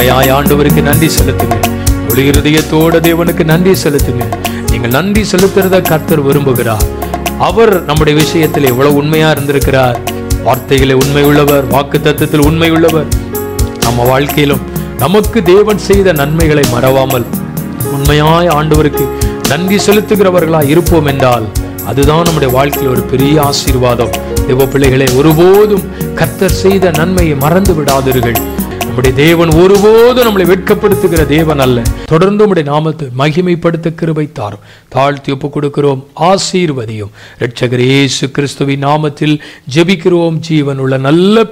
உண்மையாய் ஆண்டவருக்கு நன்றி செலுத்துங்க முழு இருதயத்தோட தேவனுக்கு நன்றி செலுத்துங்க நீங்கள் நன்றி செலுத்துறத கர்த்தர் விரும்புகிறார் அவர் நம்முடைய விஷயத்தில் எவ்வளவு உண்மையா இருந்திருக்கிறார் வார்த்தைகளை உண்மை உள்ளவர் வாக்கு தத்துவத்தில் உண்மை உள்ளவர் நம்ம வாழ்க்கையிலும் நமக்கு தேவன் செய்த நன்மைகளை மறவாமல் உண்மையாய் ஆண்டவருக்கு நன்றி செலுத்துகிறவர்களாய் இருப்போம் என்றால் அதுதான் நம்முடைய வாழ்க்கையில் ஒரு பெரிய ஆசீர்வாதம் தேவ பிள்ளைகளை ஒருபோதும் கர்த்தர் செய்த நன்மையை மறந்து விடாதீர்கள் நம்முடைய தேவன் ஒருபோதும் நம்மளை வெட்கப்படுத்துகிற தேவன் அல்ல தொடர்ந்து நம்முடைய நாமத்தை மகிமைப்படுத்த கிருபை தாரும் தாழ்த்தி ஒப்பு கொடுக்கிறோம் ஆசீர்வதியும் இரட்சகர் இயேசு கிறிஸ்துவின் நாமத்தில் ஜெபிக்கிறோம் ஜீவனுள்ள நல்ல